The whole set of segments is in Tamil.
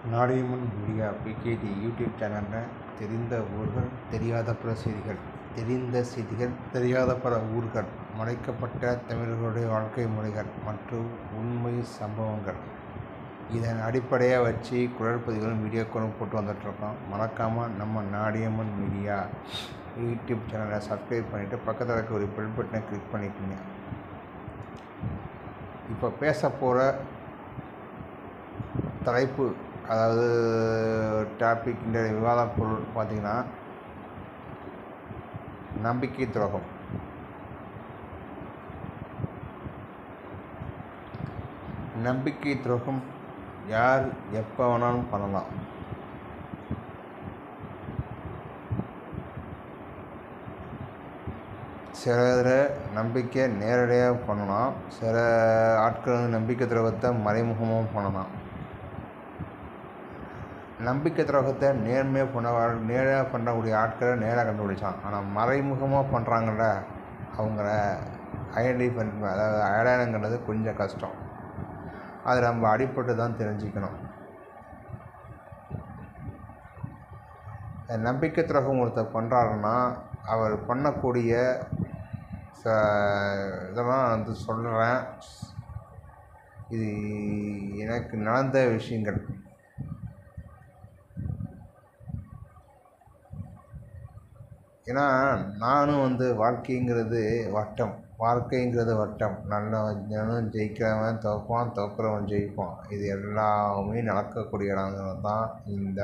நாடியம்மன் மீடியா பிகேடி யூடியூப் சேனலில் தெரிந்த ஊர்கள் தெரியாத பிற செய்திகள் தெரிந்த செய்திகள் தெரியாத பல ஊர்கள் மறைக்கப்பட்ட தமிழர்களுடைய வாழ்க்கை முறைகள் மற்றும் உண்மை சம்பவங்கள் இதன் அடிப்படையாக வச்சு குரல் பதிவுகளும் வீடியோக்களும் போட்டு வந்துட்டுருக்கோம் மறக்காமல் நம்ம நாடியம்மன் மீடியா யூடியூப் சேனலை சப்ஸ்கிரைப் பண்ணிவிட்டு பக்கத்தில் இருக்க ஒரு பெல் பட்டனை கிளிக் பண்ணிக்கோங்க இப்போ பேச போகிற தலைப்பு அதாவது டாபிக் இந்த விவாத பொருள் பார்த்திங்கன்னா நம்பிக்கை துரோகம் நம்பிக்கை துரோகம் யார் எப்போ வேணாலும் பண்ணலாம் சில இதில் நம்பிக்கை நேரடியாக பண்ணலாம் சில ஆட்கள் வந்து நம்பிக்கை துரோகத்தை மறைமுகமாகவும் பண்ணலாம் நம்பிக்கை துரோகத்தை நேர்மையாக பண்ண நேராக பண்ணக்கூடிய ஆட்களை நேராக கண்டுபிடிச்சான் ஆனால் மறைமுகமாக பண்ணுறாங்கள்ல அவங்கள ஐடென்டிஃபை அதாவது அடையாளங்கிறது கொஞ்சம் கஷ்டம் அது நம்ம அடிப்பட்டு தான் தெரிஞ்சுக்கணும் நம்பிக்கை துரோகம் ஒருத்தர் பண்ணுறாருன்னா அவர் பண்ணக்கூடிய ச இதெல்லாம் வந்து சொல்கிறேன் இது எனக்கு நடந்த விஷயங்கள் ஏன்னா நானும் வந்து வாழ்க்கைங்கிறது வட்டம் வாழ்க்கைங்கிறது வட்டம் நல்லவன் ஜெயிக்கிறவன் தோற்பான் தோற்கிறவன் ஜெயிப்பான் இது எல்லாமே நடக்கக்கூடிய இடங்கள் தான் இந்த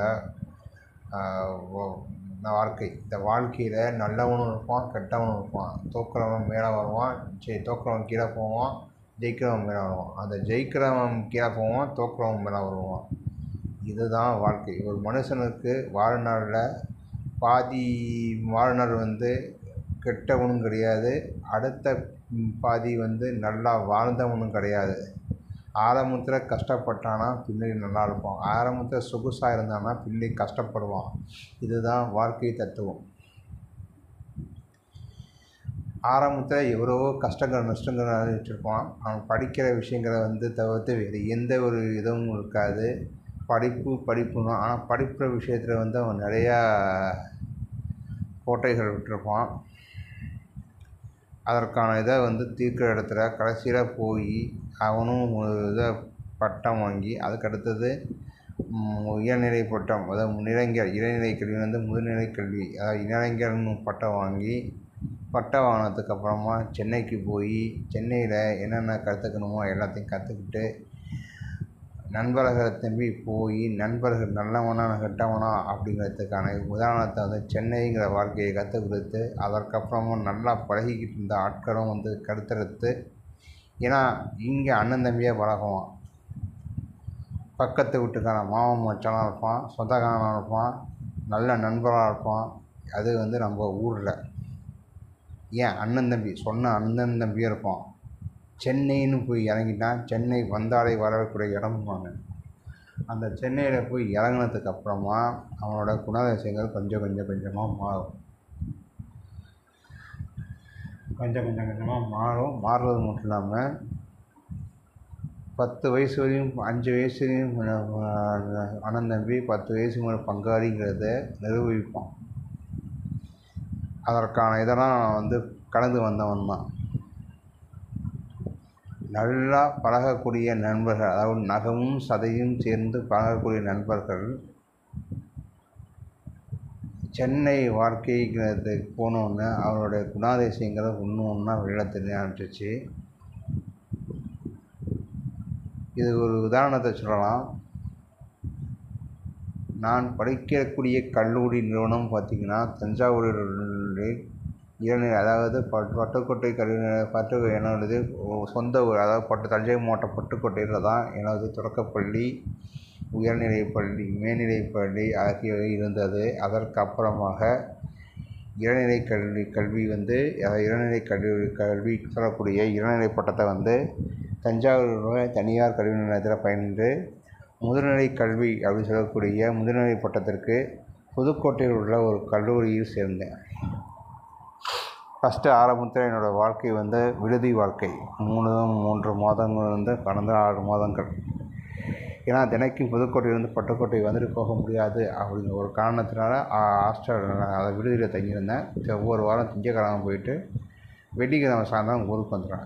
வாழ்க்கை இந்த வாழ்க்கையில் நல்லவனும் இருப்பான் கெட்டவனும் இருப்பான் தோற்கிறவன் மேலே வருவான் சரி தோற்கிறவன் கீழே போவான் ஜெயிக்கிறவன் மேலே வருவான் அந்த ஜெயிக்கிறவன் கீழே போவான் தோற்கிறவன் மேலே வருவான் இதுதான் வாழ்க்கை ஒரு மனுஷனுக்கு வாழ்நாளில் பாதி வாழ்நாள் வந்து கெட்டவனும் கிடையாது அடுத்த பாதி வந்து நல்லா வாழ்ந்தவனும் கிடையாது ஆரம்பத்தில் கஷ்டப்பட்டானா பின்னாடி நல்லா இருப்பான் ஆரம்பத்தில் சொகுசாக இருந்தானா பின்னாடி கஷ்டப்படுவான் இதுதான் வாழ்க்கை தத்துவம் ஆரம்பத்தில் எவ்வளவோ கஷ்டங்கள் நஷ்டங்கள் அனுபவிச்சிருப்பான் அவன் படிக்கிற விஷயங்களை வந்து தவிர்த்து வேறு எந்த ஒரு இதுவும் இருக்காது படிப்பு படிப்புனா ஆனால் படிக்கிற விஷயத்தில் வந்து அவன் நிறையா கோட்டைகள் விட்டுருப்பான் அதற்கான இதை வந்து தீர்க்கிற இடத்துல கடைசியில் போய் அவனும் ஒரு இதை பட்டம் வாங்கி அதுக்கடுத்தது உயர்நிலை பட்டம் அதாவது இளைஞர் இடைநிலை கல்வி வந்து முதுநிலை கல்வி அதாவது இளைஞர்னு பட்டம் வாங்கி பட்டம் வாங்கினதுக்கு அப்புறமா சென்னைக்கு போய் சென்னையில் என்னென்ன கற்றுக்கணுமோ எல்லாத்தையும் கற்றுக்கிட்டு நண்பர்களை திரும்பி போய் நண்பர்கள் நல்லவனா கெட்டவனா அப்படிங்கிறதுக்கான உதாரணத்தை வந்து சென்னைங்கிற வாழ்க்கையை கற்றுக் கொடுத்து அதற்கப்புறமும் நல்லா பழகிக்கிட்டு இருந்த ஆட்களும் வந்து கருத்தெடுத்து ஏன்னா இங்கே அண்ணன் தம்பியாக பழகுவான் பக்கத்து வீட்டுக்கான மாமன் மச்சானாக இருப்பான் சொந்தக்காரனாக இருப்பான் நல்ல நண்பராக இருப்பான் அது வந்து நம்ம ஊரில் ஏன் அண்ணன் தம்பி சொன்ன அண்ணன் தம்பியாக இருப்பான் சென்னைன்னு போய் இறங்கிட்டான் சென்னை வந்தாலே வரக்கூடிய இடம்பாங்க அந்த சென்னையில் போய் இறங்கினதுக்கு அப்புறமா அவனோட குணாதிசயங்கள் கொஞ்சம் கொஞ்சம் கொஞ்சமாக மாறும் கொஞ்சம் கொஞ்சம் கொஞ்சமாக மாறும் மாறுறது மட்டும் இல்லாமல் பத்து வயசு வரையும் அஞ்சு வயசு வரையும் அண்ணன் தம்பி பத்து வயசுக்கு மேலே பங்காளிங்கிறத நிரூபிப்பான் அதற்கான இதெல்லாம் வந்து கடந்து வந்தவன் தான் நல்லா பழகக்கூடிய நண்பர்கள் அதாவது நகமும் சதையும் சேர்ந்து பழகக்கூடிய நண்பர்கள் சென்னை வாழ்க்கைங்கிறதுக்கு போனோன்னு அவருடைய குணாதிசயங்களை ஒன்று ஒன்றா வெளில தெரிய ஆரம்பிச்சிச்சு இது ஒரு உதாரணத்தை சொல்லலாம் நான் படிக்கக்கூடிய கல்லூரி நிறுவனம் பார்த்திங்கன்னா தஞ்சாவூரில் இளநிலை அதாவது பட் பட்டுக்கோட்டை கல்வி பட்டு என்னது சொந்த ஊர் அதாவது பட்டு தஞ்சை மாவட்டம் பட்டுக்கோட்டையில் தான் எனது தொடக்கப்பள்ளி உயர்நிலைப் பள்ளி மேல்நிலைப் பள்ளி ஆகியவை இருந்தது அதற்கு அப்புறமாக இளநிலை கல்வி கல்வி வந்து இளநிலை கல்வி கல்வி சொல்லக்கூடிய இளநிலை பட்டத்தை வந்து தஞ்சாவூர் தனியார் கல்வி நிலையத்தில் பயின்று முதுநிலை கல்வி அப்படின்னு சொல்லக்கூடிய முதுநிலை பட்டத்திற்கு புதுக்கோட்டையில் உள்ள ஒரு கல்லூரியில் சேர்ந்தேன் ஃபஸ்ட்டு ஆரம்பத்தில் என்னோடய வாழ்க்கை வந்து விடுதி வாழ்க்கை மூணு மூன்று மாதங்கள் வந்து கடந்த ஆறு மாதங்கள் ஏன்னா தினைக்கும் புதுக்கோட்டையிலேருந்து பட்டுக்கோட்டை வந்துட்டு போக முடியாது அப்படிங்கிற ஒரு காரணத்தினால ஹாஸ்டல் அதை விடுதியில் தங்கியிருந்தேன் ஒவ்வொரு வாரம் திங்கக்கிழமை போயிட்டு வெள்ளிக்கிழமை சாயந்தரம் ஊருக்கு வந்துடுவேன்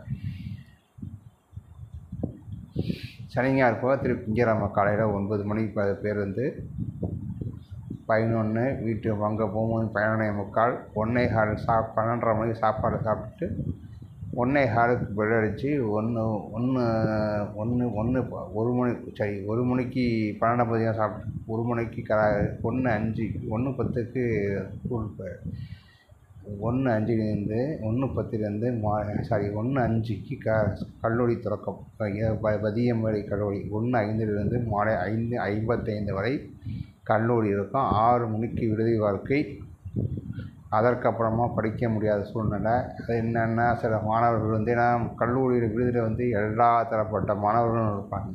சனிஞாயிறு போக திருப்பி திங்கக்கிழமை காலையில் ஒன்பது மணிக்கு ப- பேருந்து பதினொன்று வீட்டு அங்கே போகும்போது பதினொன்னே முக்கால் ஒன்றே கால் சாப் பன்னெண்டரை மணிக்கு சாப்பாடு சாப்பிட்டுட்டு ஒன்றே காலுக்கு பெல் அடித்து ஒன்று ஒன்று ஒன்று ஒன்று ஒரு மணி சரி ஒரு மணிக்கு பன்னெண்டு பதியாக சாப்பிட்டு ஒரு மணிக்கு க ஒன்று அஞ்சு ஒன்று பத்துக்கு ஸ்கூல் போய் ஒன்று அஞ்சுலேருந்து ஒன்று பத்துலேருந்து மா சாரி ஒன்று அஞ்சுக்கு க கல்லூரி திறக்கும் ப- பதியமேடை கல்லூரி ஒன்று ஐந்திலிருந்து மாலை ஐந்து ஐம்பத்தைந்து வரை கல்லூரி இருக்கும் ஆறு மணிக்கு விடுதி வாழ்க்கை அதற்கப்புறமா படிக்க முடியாத சூழ்நிலை அது என்னென்னா சில மாணவர்கள் வந்து ஏன்னா கல்லூரியில் விடுதியில் வந்து எல்லா தரப்பட்ட மாணவர்களும் இருப்பாங்க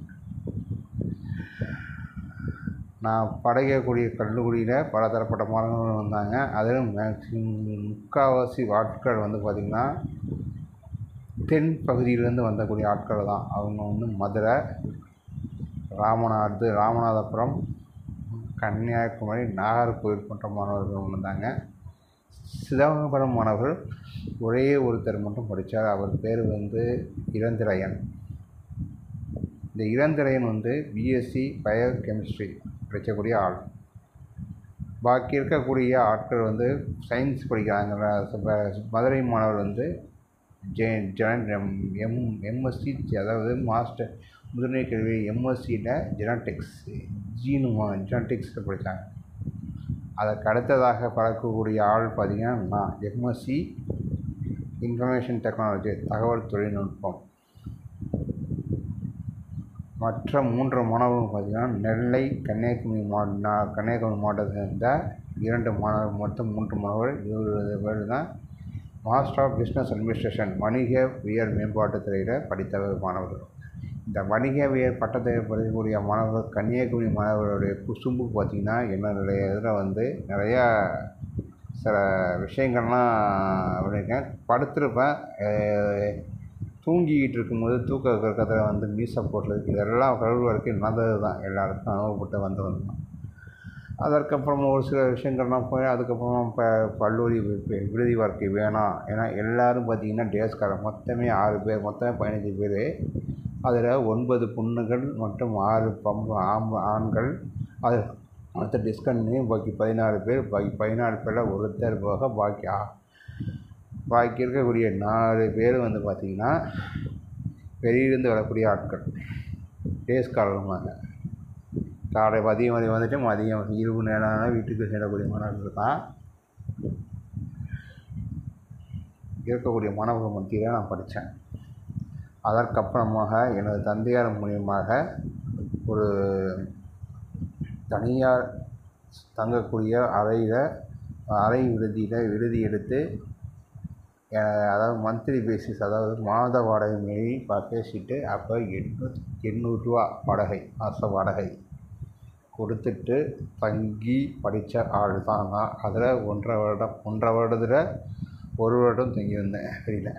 நான் படிக்கக்கூடிய கல்லூரியில் பல தரப்பட்ட மாணவர்கள் வந்தாங்க அதிலும் மேக்ஸிமம் முக்கால்வாசி ஆட்கள் வந்து பார்த்திங்கன்னா தென் பகுதியிலேருந்து வந்தக்கூடிய ஆட்கள் தான் அவங்க வந்து மதுரை ராமநாடு ராமநாதபுரம் கன்னியாகுமரி நாகர்கோவில் போன்ற மாணவர்கள் வந்தாங்க சிதம்பரம் மாணவர்கள் ஒரே ஒருத்தர் மட்டும் படித்தார் அவர் பேர் வந்து இளந்திரையன் இந்த இளந்திரையன் வந்து பிஎஸ்சி பயோ கெமிஸ்ட்ரி படிக்கக்கூடிய ஆள் பாக்கி இருக்கக்கூடிய ஆட்கள் வந்து சயின்ஸ் படிக்கிறாங்க ச- மதுரை மாணவர் வந்து ஜே ஜென எம் எம் எம்எஸ்சி அதாவது மாஸ்டர் முதுநிலை கல்வி எம்எஸ்சியில் ஜெனட்டிக்ஸ் ஜீனு ஜெனட்டிக்ஸில் படித்தாங்க அதற்கு அடுத்ததாக பறக்கக்கூடிய ஆள் பார்த்திங்கன்னா நான் எம்எஸ்சி இன்ஃபர்மேஷன் டெக்னாலஜி தகவல் தொழில்நுட்பம் மற்ற மூன்று மாணவர்கள் பார்த்திங்கன்னா நெல்லை கன்னியாகுமரி மா கன்னியாகுமரி மாவட்டத்தை சேர்ந்த இரண்டு மாணவர் மொத்தம் மூன்று மாணவர்கள் இருபது பேர் தான் மாஸ்டர் ஆஃப் பிஸ்னஸ் அட்மினிஸ்ட்ரேஷன் வணிகவியல் மேம்பாட்டுத் துறையில் படித்த மாணவர்கள் இந்த வணிகவியல் பட்டத்தை படிக்கக்கூடிய மாணவர்கள் கன்னியாகுமரி மாணவர்களுடைய குசும்பு பார்த்திங்கன்னா என்ன நிறைய இதில் வந்து நிறையா சில விஷயங்கள்லாம் பண்ணியிருக்கேன் படுத்திருப்பேன் அஹ் தூங்கிக்கிட்டு இருக்கும்போது தூக்க கறக்கத்தில் வந்து மீசை போடுறது இதெல்லாம் கடவுள் வரைக்கும் நடந்தது தான் எல்லாருக்கும் அனுபவப்பட்டு வந்தவன் தான் அதற்கப்புறமா ஒரு சில விஷயங்கள்லாம் போய் அதுக்கப்புறமா இப்போ கல்லூரி வி- வி- விடுதி வாழ்க்கை வேணாம் ஏன்னா எல்லோரும் பார்த்தீங்கன்னா டேஸ்காரர் மொத்தமே ஆறு பேர் மொத்தமே பதினஞ்சு பேர் அதில் ஒன்பது பொண்ணுகள் மற்றும் ஆறு பம்பு ஆம் ஆண்கள் அது மொத்த டிஸ்கன்டினியூ பாக்கி பதினாறு பேர் பாக்கி பதினாறு பேரில் ஒருத்தர் போக பாக்கி ஆ பாக்கி இருக்கக்கூடிய நாலு பேர் வந்து பார்த்திங்கன்னா வெளியிலேருந்து வரக்கூடிய ஆட்கள் டேஸ்காரருமாங்க காலை மதியம் வரை வந்துட்டு மதியம் இரவு நேரம் வீட்டுக்கு செல்லக்கூடிய மாணவர்கள் தான் இருக்கக்கூடிய மாணவர்கள் மத்தியில் நான் படித்தேன் அதற்கப்புறமாக எனது தந்தையார் மூலியமாக ஒரு தனியார் தங்கக்கூடிய அறையில் அறை விடுதியில் விடுதி எடுத்து அஹ், அதாவது மந்த்லி பேசிஸ் அதாவது மாத வாடகை மாரி ப- பேசிட்டு அப்போ எண்ணூ எண்ணூறுரூவா வாடகை மாத வாடகை கொடுத்துட்டு தங்கி படித்த ஆள் தான் நான் அதில் ஒன்றரை வருடம் ஒன்றரை வருடத்தில் ஒரு வருடம் தங்கியிருந்தேன் வெளியில்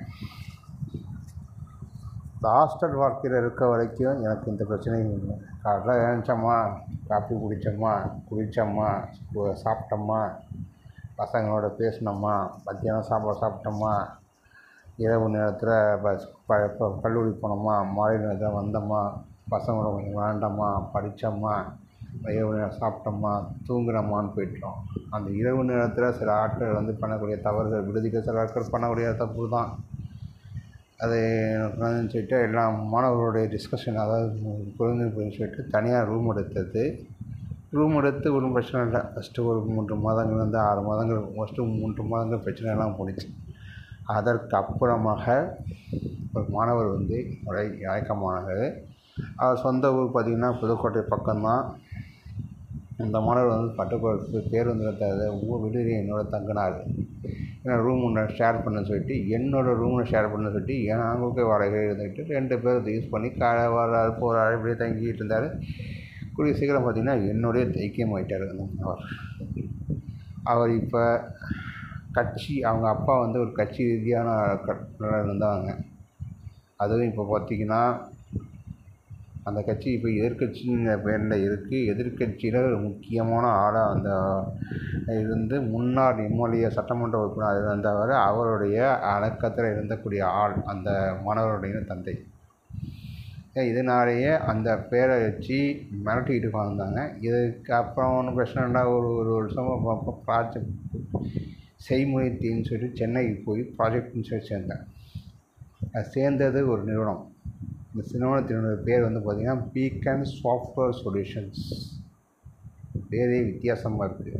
இந்த ஹாஸ்டல் வாழ்க்கையில் இருக்க வரைக்கும் எனக்கு இந்த பிரச்சனையும் இல்லை காலைல எழுந்திரிச்சோமா காஃபி குடித்தோமா குளித்தோமா சாப்பிட்டோமா பசங்களோட பேசினோமா மத்தியானம் சாப்பாடு சாப்பிட்டோமா இரவு நேரத்தில் பஸ் ப ப- கல்லூரி போனோமா மாலை நேரத்தில் வந்தோமா பசங்களோட கொஞ்சம் விளாண்டோமா படித்தோமா இரவு நேரம் சாப்பிட்டோமா தூங்குனோமான்னு போயிட்டோம் அந்த இரவு நேரத்தில் சில ஆட்கள் வந்து பண்ணக்கூடிய தவறுகள் விடுதியில் சில ஆட்கள் பண்ணக்கூடிய தப்பு தான் அது என்னன்னு சொல்லிட்டு எல்லா மாணவர்களுடைய டிஸ்கஷன் அதாவது குழந்தைன்னு சொல்லிட்டு தனியாக ரூம் எடுத்தது ரூம் எடுத்து ஒன்றும் பிரச்சனை இல்லை ஃபஸ்ட்டு ஒரு மூன்று மாதங்கள் வந்து ஆறு மாதங்கள் ஃபஸ்ட்டு மூன்று மாதங்கள் பிரச்சனை எல்லாம் போணுச்சு அதற்கு அப்புறமாக ஒரு மாணவர் வந்து என்னுடைய இயக்கமானது அவர் சொந்த ஊர் பார்த்திங்கன்னா புதுக்கோட்டை பக்கம்தான் இந்த மாணவர் வந்து பட்டுக்கோட்டை பேருந்தில் த ஊர் விடுதியில் என்னோட தங்கினார் ஏன்னா ரூம் ஒன்று ஷேர் பண்ண சொல்லிட்டு என்னோடய ரூமில் ஷேர் பண்ண சொல்லிட்டு என் அவங்களுக்கு வாடகை இருந்துக்கிட்டு ரெண்டு பேர் அதை யூஸ் பண்ணி காலை வர்றாரு போகிறாரு இப்படியே தங்கிட்டு இருந்தார் கூடிய சீக்கிரம் பார்த்திங்கன்னா என்னுடைய தைக்கியம் ஆகிட்டார் அந்த மாணவர் அவர் இப்போ கட்சி அவங்க அப்பா வந்து ஒரு கட்சி ரீதியான கட்சியில் இருந்தாங்க அதுவும் இப்போ பார்த்திங்கன்னா அந்த கட்சி இப்போ எதிர்க்கட்சிங்கிற பேரில் இருக்குது எதிர்க்கட்சியில் ஒரு முக்கியமான ஆளாக அந்த இருந்து முன்னாள் எம்எல்ஏ சட்டமன்ற உறுப்பினர் இருந்தவர் அவருடைய அடக்கத்தில் இருந்தக்கூடிய ஆள் அந்த மாணவருடைய தந்தை இதனாலேயே அந்த பேரை வச்சு மிரட்டிக்கிட்டு வந்தாங்க இதுக்கு அப்புறம் ஒன்றும் பிரச்சனை இல்லை ஒரு ஒரு வருஷம் ப்ராஜெக்ட் செய்முறை தீன்னு சொல்லிட்டு சென்னைக்கு போய் ப்ராஜெக்ட்னு சொல்லி சேர்ந்தேன் அது சேர்ந்தது ஒரு நிறுவனம் இந்த நிறுவனத்தினுடைய பேர் வந்து பார்த்திங்கன்னா பீக்கன் சாஃப்ட்வேர் சொல்யூஷன்ஸ் பேரே வித்தியாசமாக இருக்குது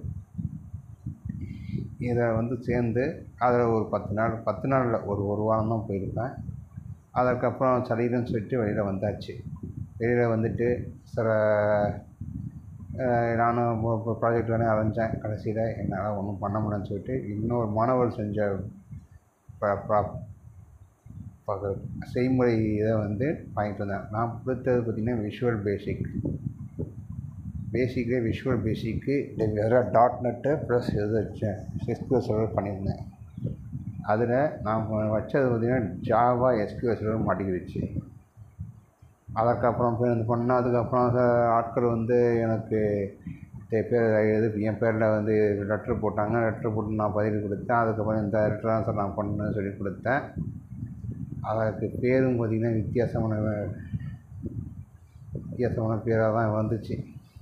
இதை வந்து சேர்ந்து அதில் ஒரு பத்து நாள் பத்து நாளில் ஒரு ஒரு வாரம் தான் போயிருப்பேன் அதுக்கப்புறம் சரின்னு சொல்லிட்டு வெளியில் வந்தாச்சு வெளியில் வந்துட்டு சில நானும் ப்ராஜெக்ட் வேணால் அலைஞ்சேன் கடைசியில் என்னால் ஒன்றும் பண்ண முடியலன்னு சொல்லிட்டு இன்னொரு மாணவர் செஞ்ச செய்முறை இதை வந்து வாங்கிட்டு வந்தேன் நான் கொடுத்தது பார்த்திங்கன்னா விஷுவல் பேசிக் பேசிக்கே விஷுவல் பேசிக்கு வேறு டாட் நெட்டு ப்ளஸ் இது வச்சேன் எஸ்கியூஎல் சர்வர் பண்ணியிருந்தேன் அதில் நான் வச்சது பார்த்திங்கன்னா ஜாவா எஸ்கியூஎல் சர்வர் மாட்டிக்கிடுச்சு அதுக்கப்புறம் இது பண்ணால் அதுக்கப்புறம் ஆட்கள் வந்து எனக்கு பேர் இது என் பேரில் வந்து லெட்ரு போட்டாங்க லெட்ரு போட்டு நான் பதில் கொடுத்தேன் அதுக்கப்புறம் இந்த லெட்டர் தான் சார் நான் பண்ணேன்னு சொல்லி கொடுத்தேன் அதற்கு பேரும் பார்த்திங்கன்னா வித்தியாசமான வித்தியாசமான பேராக தான் வந்துச்சு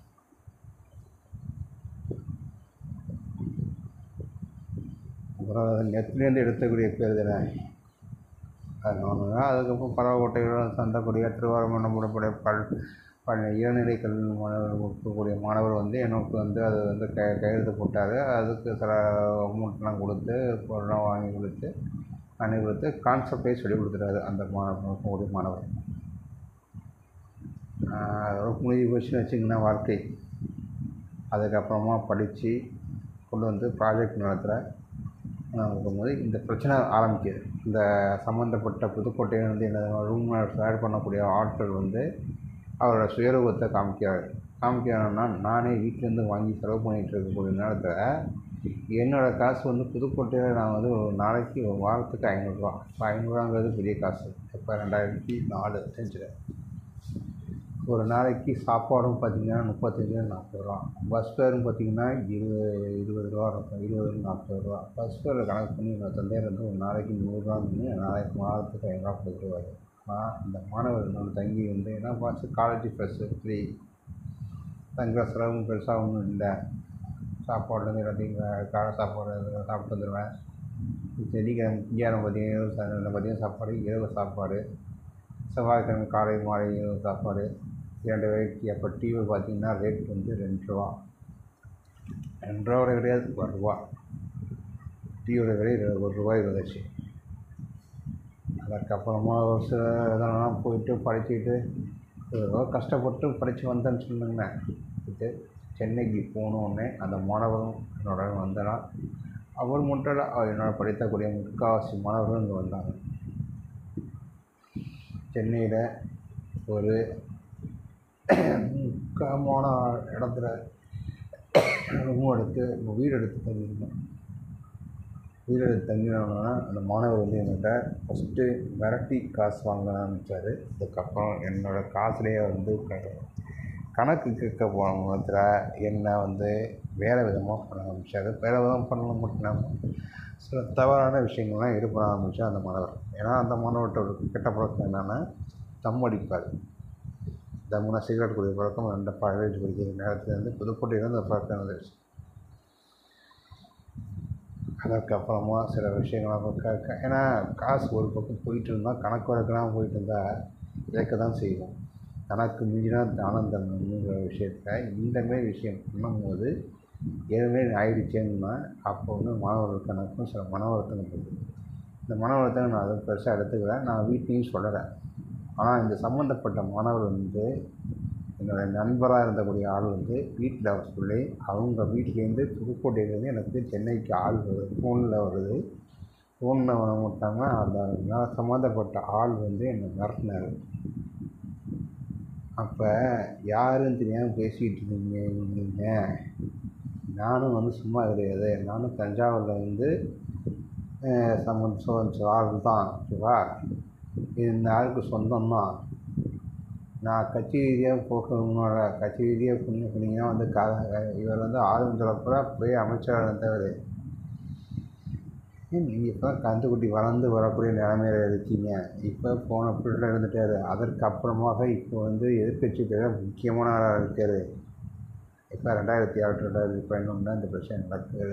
அப்புறம் நெட்லேருந்து எடுத்தக்கூடிய பேர் தானே அது ஒன்று அதுக்கப்புறம் பறவைக்கோட்டையில் சண்டைக்கூடிய திருவாரூர் நம்மளுடைய பல் பல் இளநிலை கல்வி மாணவர் இருக்கக்கூடிய மாணவர் வந்து எனக்கு வந்து அது வந்து க கையெழுத்து போட்டார் அதுக்கு சில அமௌண்ட்லாம் கொடுத்து பொருள்லாம் வாங்கி கொடுத்து பண்ணி கொடுத்து கான்செப்டே சொல்லி கொடுத்துட்டாரு அந்த மாணவர் ஒரு மாணவர் அதோட முடிஞ்சு போச்சுன்னு வச்சிங்கன்னா வாழ்க்கை அதுக்கப்புறமா படித்து கொண்டு வந்து ப்ராஜெக்ட் நடத்துகிறேன் போது இந்த பிரச்சனை ஆரம்பிக்குது இந்த சம்மந்தப்பட்ட புதுக்கோட்டையில் வந்து என்ன ரூம் ஷேர் பண்ணக்கூடிய ஆட்கள் வந்து அவரோட சுயரூபத்தை காமிக்கிறார் காமிக்கிறாருன்னா நானே வீட்டிலேருந்து வாங்கி செலவு பண்ணிகிட்டு இருக்கக்கூடிய நேரத்தில் என்னோடய காசு வந்து புதுக்கோட்டையில் நான் வந்து ஒரு நாளைக்கு ஒரு வாரத்துக்கு ஐநூறுரூவா இப்போ ஐநூறுரூவாங்கிறது பெரிய காசு இப்போ ரெண்டாயிரத்தி நாலு அஞ்சில் ஒரு நாளைக்கு சாப்பாடும் பார்த்திங்கன்னா முப்பத்தஞ்சு நாற்பது ரூபா பஸ் ஃபேரும் பார்த்திங்கன்னா இருபது இருபது ரூபா இருக்கும் இருபது நாற்பது ரூபா பஸ் ஃபேரில் கணக்கு பண்ணி என்னோடய தந்தையர் வந்து ஒரு நாளைக்கு நூறுரூவான்னு நாளைக்கு மாதத்துக்கு ஐநூறுரூவா கொடுத்துருவாரு ஆனால் இந்த மாணவர் என்னோட தங்கி வந்து என்ன பார்த்து காலேஜ் ஃபஸ்ட்டு ஃப்ரீ தங்குற செலவும் பெருசாக ஒன்றும் இல்லை சாப்பாடுலேருந்து எல்லாத்தையும் காலை சாப்பாடு இதெல்லாம் சாப்பிட்டு வந்துடுவேன் வெள்ளிக்கிழமை திங்கக்கிழமை பார்த்தீங்கன்னா சாயந்தரம் பார்த்தீங்கன்னா சாப்பாடு இரவு சாப்பாடு செவ்வாய்க்கிழமை காலை மாலை இரவு சாப்பாடு இரண்டு வேலைக்கு அப்போ டிவி பார்த்தீங்கன்னா ரேட் வந்து ரெண்டு ரூபா ரெண்டு ரூபா கூட கிடையாது ஒரு ரூபா டீயோட விலை ஒரு ரூபாய் இருந்துச்சு அதுக்கப்புறமா ஒரு சில இதெல்லாம் போயிட்டு படிச்சுக்கிட்டு ஏதோ கஷ்டப்பட்டு படித்து வந்தேன்னு சொல்லுங்களேன் இது சென்னைக்கு போனோடனே அந்த மாணவரும் என்னோட வந்தனா அவர் மட்டும் இல்லை அவர் என்னோட படித்தக்கூடிய முக்கால்வாசி மாணவர்களும் இங்கே வந்தாங்க சென்னையில் ஒரு முக்கியமான இடத்துல ரூம் எடுத்து வீடு எடுத்து தங்கியிருந்தோம் வீடு எடுத்து தங்கினோன்னா அந்த மாணவர் வந்து என்கிட்ட ஃபஸ்ட்டு மிரட்டி காசு வாங்க ஆரம்பித்தார் அதுக்கப்புறம் என்னோடய காசுலேயே வந்து க கணக்கு கேட்க போன முகத்தில் என்னை வந்து வேறு விதமாக பண்ண ஆரம்பித்தார் வேறு விதமாக பண்ண மட்டும் இல்லாமல் சில தவறான விஷயங்கள்லாம் இது பண்ண ஆரம்பித்தார் அந்த மாணவர் ஏன்னா அந்த மாணவர்கிட்ட ஒரு கெட்ட பழக்கம் என்னென்னா தம் அடிப்பார் தம்முனா சிகரெட் குடிக்கிற பழக்கம் ரெண்டு காலேஜ் படிக்கிற நேரத்துலேருந்து புதுக்கோட்டையிலேருந்து அந்த பழக்கம் வந்துடுச்சு அதுக்கப்புறமா சில விஷயங்கள் க க ஏன்னா காசு ஒரு பக்கம் போயிட்டு இருந்தால் கணக்கு வழக்கெல்லாம் போயிட்டு இருந்தால் கேட்க தான் செய்வோம் கணக்கு மிஞ்சினா தானம் தரணுங்கிற விஷயத்த இந்தமாரி விஷயம் பண்ணும்போது ஏற்கனவே ஆயிடுச்சேன்னா அப்போ வந்து மாணவர்கள் கணக்கும் சில மன வருத்தங்கள் இருக்குது இந்த மன வருத்தங்கள் நான் அதை பெருசாக எடுத்துக்கல நான் வீட்லேயும் சொல்லலை ஆனால் இந்த சம்மந்தப்பட்ட மாணவர் வந்து என்னோடய நண்பராக இருந்தக்கூடிய ஆள் வந்து வீட்டில் வர சொல்லி அவங்க வீட்டிலேருந்து புதுக்கோட்டையிலேருந்து எனக்கு சென்னைக்கு ஆள் வருது ஃபோனில் வருது ஃபோனில் வர மாட்டாமல் அந்த சம்மந்தப்பட்ட ஆள் வந்து என்னை மிரட்டினார் அப்போ யாருன்னு தெரியாமல் பேசிகிட்டு இருந்தீங்க நீங்கள் நானும் வந்து சும்மா கிடையாது நானும் தஞ்சாவூரில் வந்து சம்மந்த ஆள் தான் ஓகேவா இது இந்த ஆளுக்கு சொந்தம் தான் நான் கட்சி ரீதியாக போக்கணும்னு கட்சி ரீதியாக புண்ணிய புண்ணியம் வந்து கா இவர் வந்து ஆரம்பத்தில் போய் அமைச்சராக இருந்தவர் நீங்கள் இப்போ கந்துக்குட்டி வளர்ந்து வரக்கூடிய நிலைமையில இருக்கீங்க இப்போ போன பிள்ளை இருந்துட்டார் அதற்கு அப்புறமாக இப்போ வந்து எதிர்கட்சி தலைவர் முக்கியமான ஆளாக இருக்கார் இப்போ ரெண்டாயிரத்தி ஆறு ரெண்டாயிரத்தி பதினொன்று இந்த பிரச்சனை நடக்குது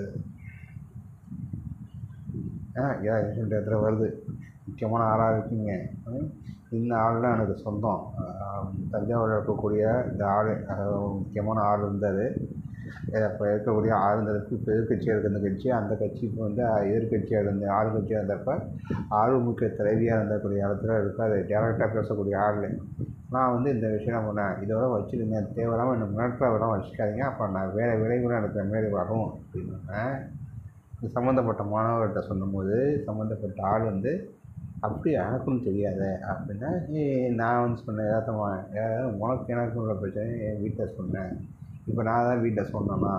ஆ ஏன் எலெக்ஷன் இடத்துல வருது முக்கியமான ஆளாக இருக்கீங்க இந்த ஆள் தான் எனக்கு சொந்தம் தஞ்சாவூரில் இருக்கக்கூடிய இந்த ஆள் முக்கியமான ஆள் இருந்தார் இப்போ இருக்கக்கூடிய ஆள் இருந்ததுக்கு இப்போ எதிர்கட்சியாக இருக்க இந்த கட்சி அந்த கட்சி இப்போ வந்து எதிர்கட்சியாக இருந்த ஆளுங்கட்சியாக இருந்தப்போ ஆளுமுக்கிய தலைவியாக இருந்தக்கூடிய இடத்துல இருக்கார் டேரக்டாக பேசக்கூடிய ஆள் நான் வந்து இந்த விஷயம் பண்ணேன் இதோட வச்சுருங்க தேவையில்லாமல் என்ன மிரட்டல விடாமல் வச்சுக்காதீங்க அப்போ நான் வேறு விளைவுகளும் எனக்கு மாரி வரும் அப்படின்னு இது சம்மந்தப்பட்ட மாணவர்கிட்ட சொல்லும்போது சம்மந்தப்பட்ட ஆள் வந்து அப்படி எனக்கும் தெரியாது அப்படின்னா நான் வந்து சொன்னேன் ஏதாத்தமா உனக்கு எனக்கும் உள்ள பிரச்சனை என் வீட்டில் சொன்னேன் இப்போ நான் தான் வீட்டில் சொன்னேன்னா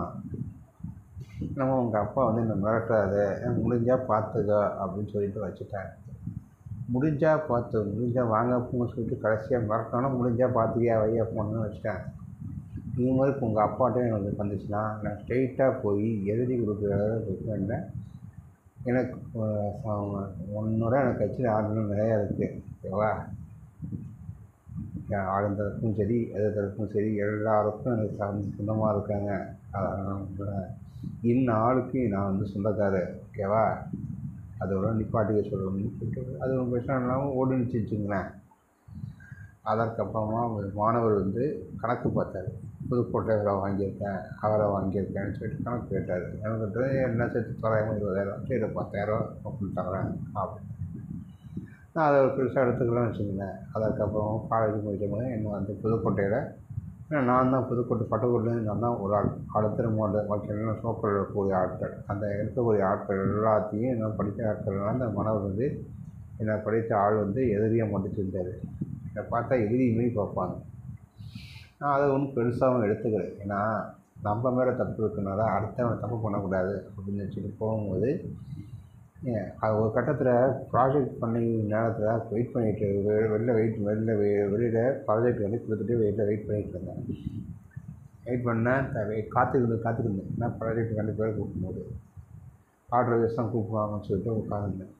நம்ம உங்கள் அப்பா வந்து என்னை மிரட்டாத முடிஞ்சால் பார்த்துக்க அப்படின்னு சொல்லிட்டு வச்சுட்டேன் முடிஞ்சால் பார்த்து முடிஞ்சால் வாங்க போன்னு சொல்லிட்டு கடைசியாக மிரட்டணும் முடிஞ்சால் பார்த்துக்கியா வையா போன்னு வச்சுட்டேன் இது மாதிரி இப்போ உங்கள் அப்பாட்டும் எனக்கு வந்துச்சுன்னா நான் ஸ்ட்ரெயிட்டாக போய் எழுதி கொடுக்குற வைக்கிறேன் எனக்கு ஒன்னோட எனக்கு கட்சியில் ஆளுநர் நிறையா இருக்குது ஓகேவா ஆளுந்தரப்பும் சரி எதிர்த்தரப்பும் சரி எல்லாருக்கும் எனக்கு சார்ந்து சொந்தமாக இருக்காங்க அதனால் இன்ன ஆளுக்கு நான் வந்து சொந்தக்காரர் ஓகேவா அதோட நிப்பாட்டிக்க சொல்லணும்னு சொல்லிட்டு அது ஒரு பிரச்சனை இல்லாமல் ஓடுனுச்சு வச்சுங்களேன் அதற்கப்புறமா ஒரு மாணவர் வந்து கணக்கு பார்த்தாரு புதுக்கோட்டை இவரை வாங்கியிருக்கேன் அவரை வாங்கியிருக்கேன்னு சொல்லிட்டு கணக்கு கேட்டார் எனக்கு என்ன சேர்த்து தொள்ளாயிரம் இருபதாயிரம் சரி பத்தாயிரம் கொடுத்தாங்க அப்படின்னு நான் அதை பெருசாக எடுத்துக்கலாம்னு வச்சுக்கோங்களேன் அதற்கப்புறம் காலேஜ் முடிக்கும் போது என்ன வந்து புதுக்கோட்டையில் நான் தான் புதுக்கோட்டை பட்டுக்கோட்டையிலேருந்து நான் தான் ஒரு ஆள் அடுத்த மூணு வக்கீல்லாம் சோக்கில் இருக்கக்கூடிய ஆட்கள் அந்த இருக்கக்கூடிய ஆட்கள் எல்லாத்தையும் என்ன படித்த ஆட்கள்லாம் அந்த மாணவர் வந்து என்னை படித்த ஆள் வந்து எதிரியாக மட்டும் செஞ்சார் என்னை பார்த்தா எதிரி மாரி பார்ப்பாங்க நான் அதை ஒன்றும் பெருசாகவும் எடுத்துக்கல ஏன்னா நம்ம மேலே தப்பு இருக்குனால அடுத்தவன் தப்பு பண்ணக்கூடாது அப்படின்னு வச்சுட்டு போகும்போது அது ஒரு கட்டத்தில் ப்ராஜெக்ட் பண்ணி நேரத்தில் வெயிட் பண்ணிட்டு வெளில வெயிட் வெளில வெளியில் ப்ராஜெக்ட் வந்து கொடுத்துட்டு வெளியில் வெயிட் பண்ணிகிட்டு இருந்தேன் வெயிட் பண்ணேன் காத்துக்கிட்டு காத்துக்கிருந்தேன் ஏன்னா ப்ராஜெக்ட் ரெண்டு பேர் கூப்பிடும்போது ஆர்டர் வைஸ் தான் கூப்பிடுவாங்கன்னு சொல்லிட்டு உட்காந்துருந்தேன்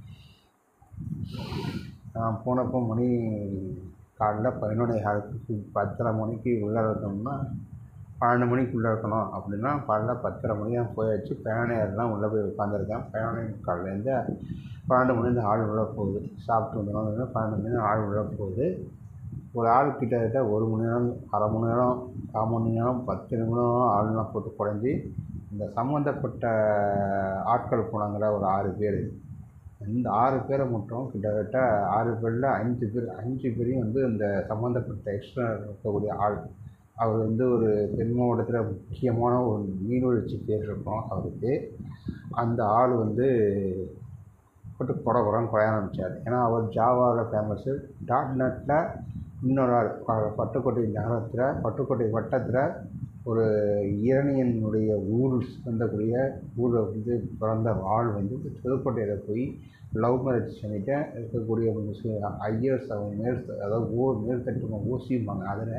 நான் போனப்போ மணி காலைல பதினொன்றே காலுக்கு பத்தரை மணிக்கு உள்ளே இருக்கணும்னா பன்னெண்டு மணிக்குள்ளே இருக்கணும் அப்படின்னா காலைல பத்தரை மணி தான் போயாச்சு பேனையர்லாம் உள்ளே போய் உட்காந்துருக்கேன் பேனை காலையிலேருந்து பன்னெண்டு மணிலேருந்து ஆள் உள்ளே போகுது சாப்பிட்டு வந்தோம் பன்னெண்டு மணி ஆள் உள்ளே போகுது ஒரு ஆள் கிட்டத்தட்ட ஒரு மணி நேரம் அரை மணி நேரம் கால் மணி நேரம் பத்து நிமிடம் ஆள்லாம் போட்டு குறைஞ்சி இந்த சம்மந்தப்பட்ட ஆட்கள் போனாங்களே ஒரு ஆறு பேர் இந்த ஆறு பேரை மட்டும் கிட்டத்தட்ட ஆறு பேரில் அஞ்சு பேர் அஞ்சு பேரையும் வந்து இந்த சம்மந்தப்பட்ட எக்ஸ்ட்ரா இருக்கக்கூடிய ஆள் அவர் வந்து ஒரு தென் மாவட்டத்தில் முக்கியமான ஒரு நீர்வீழ்ச்சி பேர் இருக்கும் அவருக்கு அந்த ஆள் வந்து போட்டு குறை குறைன்னு குறைய ஆரம்பித்தார் ஏன்னா அவர் ஜாவாவில் ஃபேமஸ்ஸு டாட் நெட்டில் இன்னொரு ஆள் பட்டுக்கோட்டை நகரத்தில் பட்டுக்கோட்டை வட்டத்தில் ஒரு இரணியனுடைய ஊர் சேர்ந்தக்கூடிய ஊரில் வந்து பிறந்த ஆள் வந்து புதுக்கோட்டையில் போய் லவ் மேரேஜ் பண்ணிட்டு இருக்கக்கூடிய ஐயர்ஸ் அவங்க மேல் அதாவது ஊர் மேல்தட்டு ஊசிம்பாங்க அதில்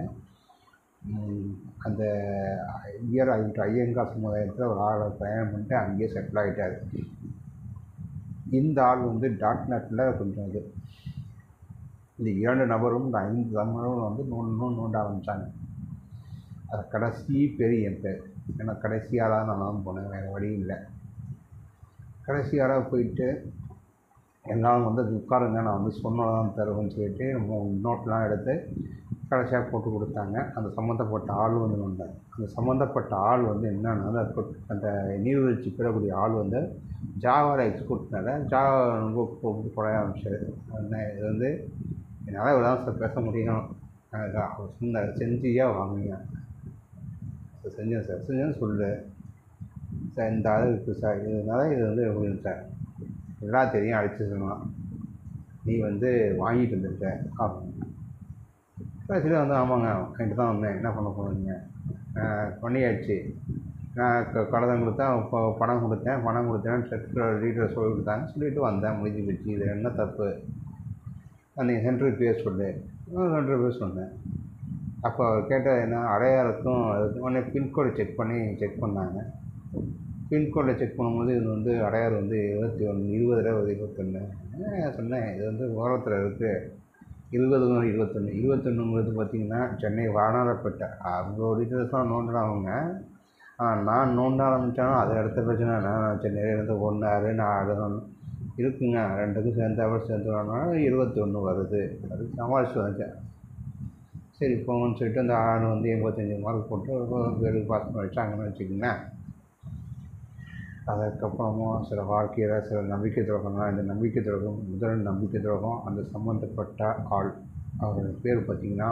அந்த ஐயர் ஐயங்கார் சமுதாயத்தில் ஒரு ஆளை பயணம் பண்ணிட்டு அங்கேயே செட்டில் ஆகிட்டார் இந்த ஆள் வந்து டாட் நெட்டில் கொஞ்சம் இது இந்த இரண்டு நபரும் இந்த ஐந்து நபரும் வந்து நோண்டு நோண்டு நோண்ட ஆரம்பித்தாங்க அது கடைசி பேர் என் பேர் ஏன்னா கடைசியாக தான் நான் போனேன் வேறு வழி இல்லை கடைசியாக போயிட்டு என்னால் வந்து உட்காருங்க நான் வந்து சொன்னதான் தருவேன்னு சொல்லிட்டு நோட்லாம் எடுத்து கடைசியாக போட்டு கொடுத்தாங்க அந்த சம்மந்தப்பட்ட ஆள் வந்து வந்தாங்க அந்த சம்மந்தப்பட்ட ஆள் வந்து என்னன்னா அந்த அந்த நீர்வீழ்ச்சி பெறக்கூடிய ஆள் வந்து ஜாவாவில் எக்ஸ்போர்ட்னால ஜாவா ரொம்ப குறைய ஆரம்பிச்சார் என்ன இது வந்து என்னால் இவ்வளோ தான் சார் பேச முடியும் அவர் சொன்னார் செஞ்சியாக வாங்குங்க சார் செஞ்சேன் சார் செஞ்சேன்னு சொல்லு சார் இந்த ஆள் இருக்குது சார் இதனால இது வந்து எப்படின்னு சார் எல்லாம் தெரியும் அடிச்சு சொல்லலாம் நீ வந்து வாங்கிட்டு வந்துருக்க அப்படின்னு கடைசியில் வந்து ஆமாங்க வாங்கிட்டு தான் வந்தேன் என்ன பண்ண போகிறீங்க பண்ணியாச்சு நான் க கடன் கொடுத்தா இப்போ பணம் கொடுத்தேன் பணம் கொடுத்தேன் சென்ட்ரல் டீட்டெயில் சொல்லி கொடுத்தாங்க சொல்லிட்டு வந்தேன் முடிஞ்சு போச்சு இது என்ன தப்பு நீங்கள் சென்ட்ரல் பேர் சொல்லு சென்ட்ரல் பேர் சொன்னேன் அப்போ அவர் கேட்டது என்ன அடையாருக்கும் அதுக்கும் உடனே பின்கோடை செக் பண்ணி செக் பண்ணாங்க பின்கோடை செக் பண்ணும்போது இது வந்து அடையார் வந்து இருபத்தி ஒன்று இருபது இருபது இருபத்தொன்று சொன்னேன் இது வந்து ஓரத்தில் இருக்குது இருபது இருபத்தொன்று இருபத்தொன்னுங்கிறது பார்த்தீங்கன்னா சென்னை வானாரப்பேட்டை அவ்வளோ டீட்டெயில்ஸ்லாம் நோண்டினவங்க நான் நோண்ட ஆரம்பித்தாலும் அது அடுத்த பிரச்சனை நான் சென்னையிலேருந்து ஒன்று நாலு இருக்குங்க ரெண்டுக்கும் சேர்ந்தாப்புல சேர்ந்து வரணும்னா இருபத்தொன்று வருது அது சமாளிச்சு வந்தேன் சரி போங்கன்னு சொல்லிட்டு அந்த ஆண் வந்து எண்பத்தஞ்சு மார்க் போட்டு பேருக்கு பாஸ் பண்ணி வச்சாங்கன்னு வச்சுக்கோங்களேன் அதுக்கப்புறமா சில வாழ்க்கையில் சில நம்பிக்கை துரோகம்லாம் இந்த நம்பிக்கை துரோகம் முதல் நம்பிக்கை துரோகம் அந்த சம்மந்தப்பட்ட ஆள் அவருடைய பேர் பார்த்திங்கன்னா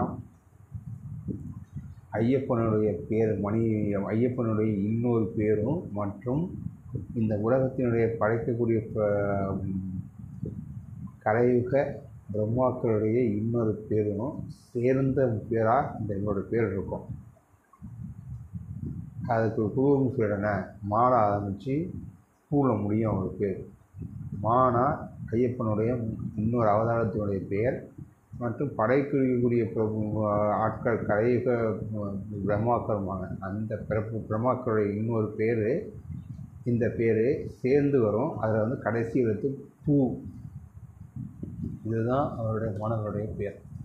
ஐயப்பனுடைய பேர் மணி ஐயப்பனுடைய இன்னொரு பேரும் மற்றும் இந்த உலகத்தினுடைய படைக்கக்கூடிய கலையுக பிரம்மாக்களுடைய இன்னொரு பேரும் சேர்ந்த பேராக இந்த என்னோட பேர் இருக்கும் அதுக்கு குருவும் சொல்லிடனே மாலை ஆரம்பித்து பூவில் முடியும் அவர் பேர் மானா ஐயப்பனுடைய இன்னொரு அவதாரத்தினுடைய பெயர் மற்றும் படைக்கக்கூடிய ஆட்கள் கலையுக பிரம்மாக்கள்வாங்க அந்த பிறப்பு பிரம்மாக்களுடைய இன்னொரு பேர் இந்த பேர் சேர்ந்து வரும் அதில் வந்து கடைசி எழுத்து பூ இதுதான் அவருடைய மாணவருடைய பேர்